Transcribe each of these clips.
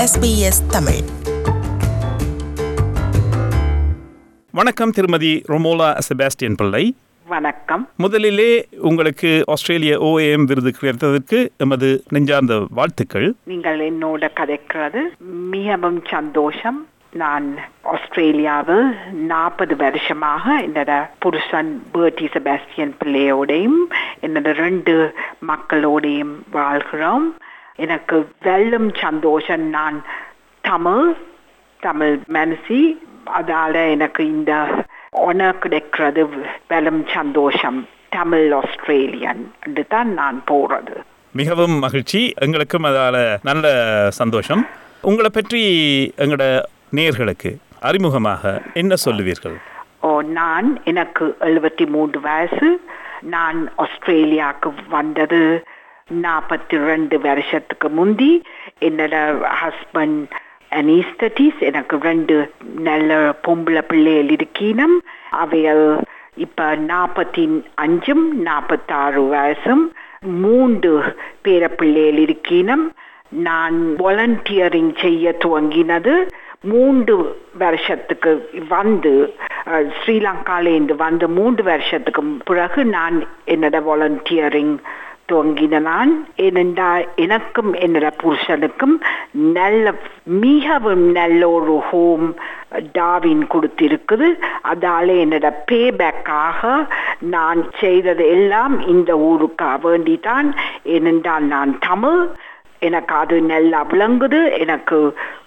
SBS Tamil வணக்கம் திருமதி ரொமோலா செபாஸ்டியன் பிள்ளை வணக்கம் முதலிலே உங்களுக்கு ஆஸ்திரேலிய ஓஏஎம் விருது கிடைத்ததற்கு எமது நெஞ்சார்ந்த வாழ்த்துக்கள் நீங்கள் என்னோட கதைக்கிறது மிகவும் சந்தோஷம் நான் ஆஸ்திரேலியாவில் நாற்பது வருஷமாக என்னோட புருஷன் பேர்டி செபாஸ்டியன் பிள்ளையோடையும் என்னோட ரெண்டு மக்களோடையும் வாழ்கிறோம் எனக்கு வெல்லும் சந்தோஷம் நான் தமிழ் தமிழ் மனசி அதால எனக்கு இந்த ஒனர் கிடைக்கிறது வெல்லும் சந்தோஷம் தமிழ் ஆஸ்திரேலியன் தான் நான் போறது மிகவும் மகிழ்ச்சி எங்களுக்கும் அதால நல்ல சந்தோஷம் உங்களை பற்றி எங்களோட நேயர்களுக்கு அறிமுகமாக என்ன சொல்லுவீர்கள் ஓ நான் எனக்கு எழுபத்தி மூன்று வயசு நான் ஆஸ்திரேலியாவுக்கு வந்தது நாற்பத்தி ரெண்டு வருஷத்துக்கு முந்தி என்னோட ஹஸ்பண்ட் அனீஸ்தட்டிஸ் எனக்கு ரெண்டு நல்ல பொம்பளை பிள்ளைகள் இருக்கீனம் அவைகள் இப்ப நாற்பத்தி அஞ்சும் நாற்பத்தாறு வயசும் மூன்று பேர பிள்ளைகள் இருக்கீனம் நான் வாலண்டியரிங் செய்ய துவங்கினது மூன்று வருஷத்துக்கு வந்து அஹ், ஸ்ரீலங்காலேருந்து வந்து மூன்று வருஷத்துக்கு பிறகு நான் என்னோட வாலண்டியரிங் துவங்கின நான் ஏனென்றால் எனக்கும் என்னோட புருஷனுக்கும் நல்ல மிகவும் நல்ல ஒரு ஹோம் டாவின் கொடுத்திருக்குது அதால என்னோட பேபேக்காக நான் செய்தது எல்லாம் இந்த ஊருக்காக வேண்டிதான் ஏனென்றால் நான் தமிழ் எனக்கு அது நல்லா விளங்குது எனக்கு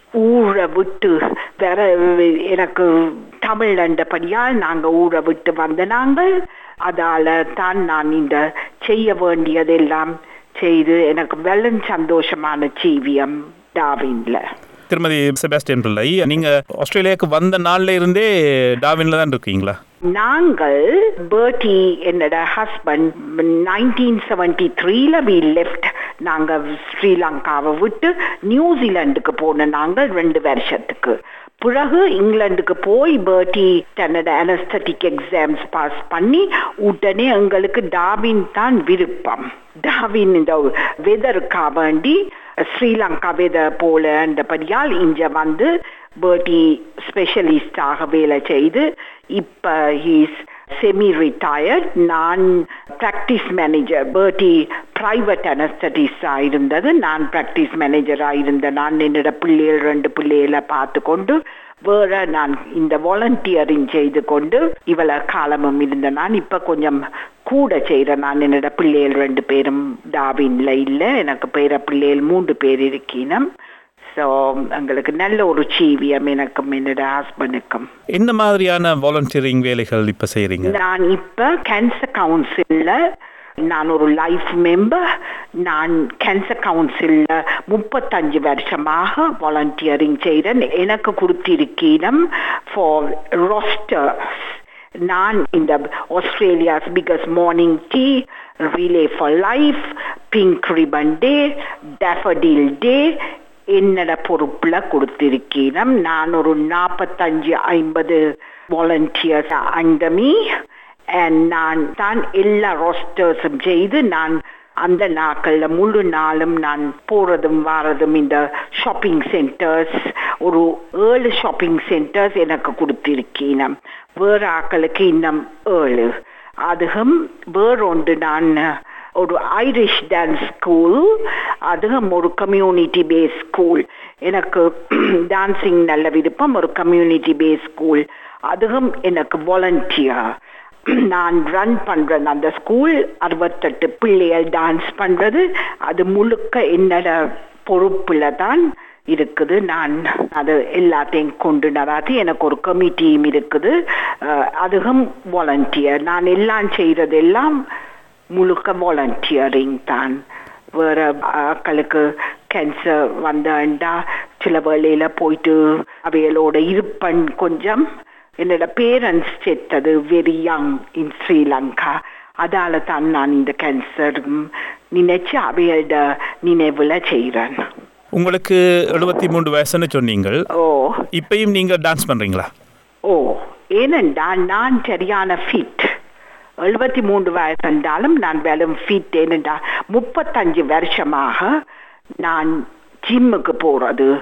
ஊரை விட்டு வேற எனக்கு தமிழ் என்றபடியால் நாங்க ஊரை விட்டு வந்த நாங்கள் அதால தான் நான் இந்த செய்ய வேண்டியதெல்லாம் செய்து எனக்கு வெள்ளம் சந்தோஷமான ஜீவியம் டாவின்ல திருமதி செபாஸ்டியன் பிள்ளை நீங்க ஆஸ்திரேலியாவுக்கு வந்த நாள்ல இருந்தே டாவின்ல தான் இருக்கீங்களா நாங்கள் பேர்டி என்னோட ஹஸ்பண்ட் நைன்டீன் செவன்டி த்ரீல வி லெஃப்ட் நாங்க ஸ்ரீலங்காவை விட்டு நியூசிலாந்துக்கு போன நாங்கள் ரெண்டு வருஷத்துக்கு பிறகு இங்கிலாந்துக்கு போய் பேர்டி தன்னோட அனஸ்தட்டிக் எக்ஸாம்ஸ் பாஸ் பண்ணி உடனே எங்களுக்கு டாவின் தான் விருப்பம் டாவின் இந்த வெதருக்காக வேண்டி ஸ்ரீலங்கா வெதர் போலன்றபடியால் இங்க வந்து பேர்டி ஸ்பெஷலிஸ்டாக வேலை செய்து இப்ப ஹீஸ் செமி ரிட்டையர்ட் நான் ப்ராக்டிஸ் மேனேஜர் பேர்டி பிரைவேட் அனஸ்தட்டிஸாக இருந்தது நான் ப்ராக்டிஸ் மேனேஜராக இருந்த நான் என்னோட பிள்ளைகள் ரெண்டு பிள்ளைகளை பார்த்து கொண்டு வேற நான் இந்த வாலண்டியரிங் செய்து கொண்டு இவ்வளவு காலமும் இருந்த நான் இப்ப கொஞ்சம் கூட செய்கிறேன் நான் என்னோட பிள்ளைகள் ரெண்டு பேரும் டாவின்ல இல்லை எனக்கு பேர பிள்ளைகள் மூன்று பேர் இருக்கீனம் ஸோ எங்களுக்கு நல்ல ஒரு ஜீவியம் எனக்கும் என்னோட ஹஸ்பண்டுக்கும் என்ன மாதிரியான வாலண்டியரிங் வேலைகள் இப்ப செய்றீங்க நான் இப்ப கேன்சர் கவுன்சில்ல நான் ஒரு லைஃப் மெம்பர் நான் கேன்சர் கவுன்சில்ல முப்பத்தஞ்சு வருஷமாக வாலண்டியரிங் செய்கிறேன் எனக்கு கொடுத்திருக்கீனம் ஃபார் ரோஸ்டர்ஸ் நான் இந்த Australia's biggest morning tea relay for life pink ribbon day daffodil day என்னோட பொறுப்புல கொடுத்திருக்கீனம் நான் ஒரு நாற்பத்தஞ்சு ஐம்பது வாலண்டியர்ஸ் அண்டமி அண்ட் நான் தான் எல்லா ரோஸ்டர்ஸும் செய்து நான் அந்த நாட்கள்ல முழு நாளும் நான் போறதும் வாரதும் இந்த ஷாப்பிங் சென்டர்ஸ் ஒரு ஏழு ஷாப்பிங் சென்டர்ஸ் எனக்கு கொடுத்திருக்கீனம் வேற ஆக்களுக்கு இன்னும் ஏழு அதுவும் வேறொன்று நான் ஒரு ஐரிஷ் டான்ஸ் ஸ்கூல் அதுவும் ஒரு கம்யூனிட்டி பேஸ் ஸ்கூல் எனக்கு டான்சிங் நல்ல விருப்பம் ஒரு கம்யூனிட்டி பேஸ் ஸ்கூல் அதுவும் எனக்கு வாலண்டியர் நான் ரன் பண்றேன் அந்த ஸ்கூல் அறுபத்தெட்டு பிள்ளைகள் டான்ஸ் பண்றது அது முழுக்க என்னோட பொறுப்புல தான் இருக்குது நான் அது எல்லாத்தையும் கொண்டு நடாத்தி எனக்கு ஒரு கமிட்டியும் இருக்குது அஹ், அதுவும் வாலண்டியர் நான் எல்லாம் செய்யறதெல்லாம் முழுக்க வாலண்டியரிங் தான் வேற ஆக்களுக்கு கேன்சர் வந்தாண்டா சில வேளையில போயிட்டு அவைகளோட இருப்பன் கொஞ்சம் என்னோட பேரண்ட்ஸ் செத்தது வெரி யங் இன் ஸ்ரீலங்கா அதால தான் நான் இந்த கேன்சர் நினைச்சு அவையோட நினைவுல செய்கிறேன் உங்களுக்கு எழுபத்தி மூன்று வயசுன்னு சொன்னீங்கள் ஓ இப்பயும் நீங்க டான்ஸ் பண்றீங்களா ஓ ஏனென்றா நான் சரியான ஃபிட் எழுபத்தி மூன்று வயசு என்றாலும் நான் வெறும் ஃபிட் ஏனென்றா முப்பத்தஞ்சு வருஷமாக நான் ஜிம்முக்கு போறது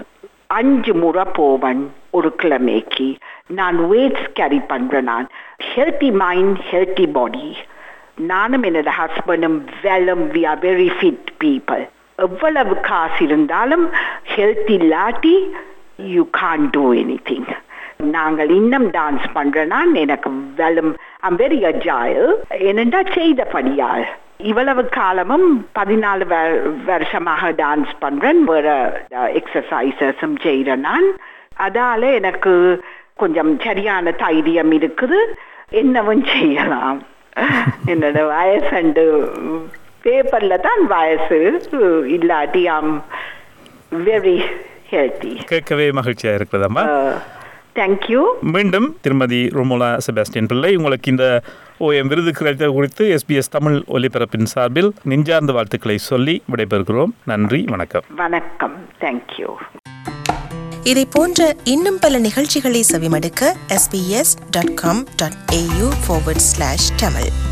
அஞ்சு முறை போவன் ஒரு கிழமைக்கு நான் வெயிட்ஸ் கேரி பண்றேன் நான் ஹெல்த்தி மைண்ட் ஹெல்த்தி பாடி நானும் என்னோட ஹஸ்பண்டும் வெலம் we are very fit people எவ்வளவு காசு இருந்தாலும் ஹெல்த் இல்லாட்டி you can't do anything நாங்கள் இன்னும் டான்ஸ் பண்றேன்னா எனக்கு வெலும் ஐம் வெரி அஜாயில் என்னண்டா செய்தபடியால் இவ்வளவு காலமும் பதினாலு வ- வருஷமாக டான்ஸ் பண்றேன் வேற எக்ஸசைசஸும் செய்கிறேன் நான் அதால எனக்கு கொஞ்சம் சரியான தைரியம் இருக்குது என்னவும் செய்யலாம் என்னோட வயசண்டு பேப்பர்ல தான் வயசு இல்லாட்டி ஆம் வெரி ஹெல்த்தி கேட்கவே மகிழ்ச்சியாக இருக்கிறதம்மா தேங்க்யூ மீண்டும் திருமதி ரோமோலா செபாஸ்டியன் பிள்ளை உங்களுக்கு இந்த ஓஎம் விருது கிடைத்தது குறித்து எஸ்பிஎஸ் தமிழ் ஒலிபரப்பின் சார்பில் நெஞ்சார்ந்த வாழ்த்துக்களை சொல்லி விடைபெறுகிறோம் நன்றி வணக்கம் வணக்கம் தேங்க்யூ இதை போன்ற இன்னும் பல நிகழ்ச்சிகளை செவிமடுக்க sbs.com.au forward slash tamil